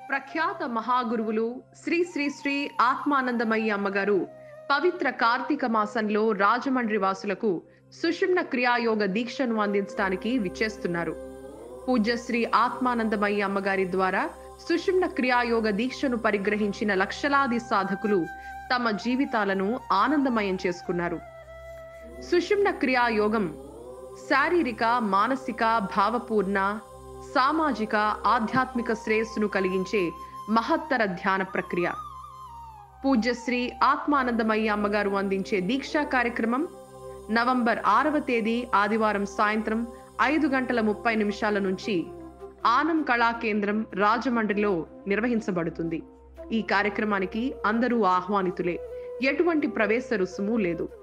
ప్రఖ్యాత మహాగురువులు శ్రీ శ్రీ శ్రీ ఆత్మానందమయ్యి అమ్మగారు పవిత్ర కార్తీక మాసంలో రాజమండ్రి వాసులకు సుషుమ్న క్రియాయోగ దీక్షను అందించడానికి విచ్చేస్తున్నారు పూజ్య శ్రీ ఆత్మానందమయ్యి అమ్మగారి ద్వారా సుషుమ్న క్రియాయోగ దీక్షను పరిగ్రహించిన లక్షలాది సాధకులు తమ జీవితాలను ఆనందమయం చేసుకున్నారు సుషుమ్న క్రియాయోగం శారీరక మానసిక భావపూర్ణ సామాజిక ఆధ్యాత్మిక శ్రేయస్సును కలిగించే మహత్తర ధ్యాన ప్రక్రియ పూజ్యశ్రీ ఆత్మానందమయ్య అమ్మగారు అందించే దీక్షా కార్యక్రమం నవంబర్ ఆరవ తేదీ ఆదివారం సాయంత్రం ఐదు గంటల ముప్పై నిమిషాల నుంచి ఆనం కళా కేంద్రం రాజమండ్రిలో నిర్వహించబడుతుంది ఈ కార్యక్రమానికి అందరూ ఆహ్వానితులే ఎటువంటి ప్రవేశ రుసుము లేదు